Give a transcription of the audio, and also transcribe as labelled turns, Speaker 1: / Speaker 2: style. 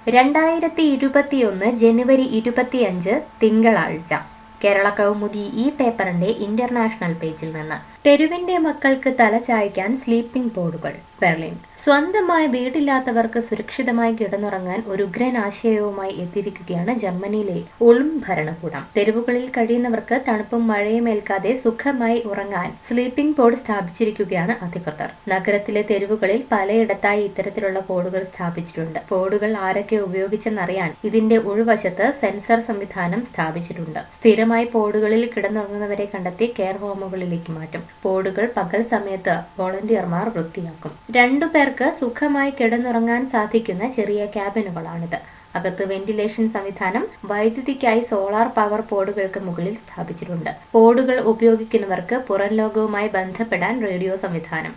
Speaker 1: രണ്ടായിരത്തി ഇരുപത്തിയൊന്ന് ജനുവരി ഇരുപത്തിയഞ്ച് തിങ്കളാഴ്ച കേരള കൗമുദി ഈ പേപ്പറിന്റെ ഇന്റർനാഷണൽ പേജിൽ നിന്ന് തെരുവിന്റെ മക്കൾക്ക് തല ചായ്ക്കാൻ സ്ലീപ്പിംഗ് ബോർഡുകൾ ബെർലിൻ സ്വന്തമായി വീടില്ലാത്തവർക്ക് സുരക്ഷിതമായി കിടന്നുറങ്ങാൻ ഒരു ഉഗ്രൻ ആശയവുമായി എത്തിയിരിക്കുകയാണ് ജർമ്മനിയിലെ ഉൾം ഭരണകൂടം തെരുവുകളിൽ കഴിയുന്നവർക്ക് തണുപ്പും മഴയും ഏൽക്കാതെ സുഖമായി ഉറങ്ങാൻ സ്ലീപ്പിംഗ് ബോർഡ് സ്ഥാപിച്ചിരിക്കുകയാണ് അധികൃതർ നഗരത്തിലെ തെരുവുകളിൽ പലയിടത്തായി ഇത്തരത്തിലുള്ള ബോർഡുകൾ സ്ഥാപിച്ചിട്ടുണ്ട് ബോർഡുകൾ ആരൊക്കെ ഉപയോഗിച്ചെന്നറിയാൻ ഇതിന്റെ ഉൾവശത്ത് സെൻസർ സംവിധാനം സ്ഥാപിച്ചിട്ടുണ്ട് സ്ഥിരമായി ബോർഡുകളിൽ കിടന്നുറങ്ങുന്നവരെ കണ്ടെത്തി കെയർ ഹോമുകളിലേക്ക് മാറ്റും ബോർഡുകൾ പകൽ സമയത്ത് വോളണ്ടിയർമാർ വൃത്തിയാക്കും രണ്ടു പേർക്ക് സുഖമായി കിടന്നുറങ്ങാൻ സാധിക്കുന്ന ചെറിയ ക്യാബിനുകളാണിത് അകത്ത് വെന്റിലേഷൻ സംവിധാനം വൈദ്യുതിക്കായി സോളാർ പവർ ബോർഡുകൾക്ക് മുകളിൽ സ്ഥാപിച്ചിട്ടുണ്ട് ബോർഡുകൾ ഉപയോഗിക്കുന്നവർക്ക് പുറം ലോകവുമായി ബന്ധപ്പെടാൻ റേഡിയോ സംവിധാനം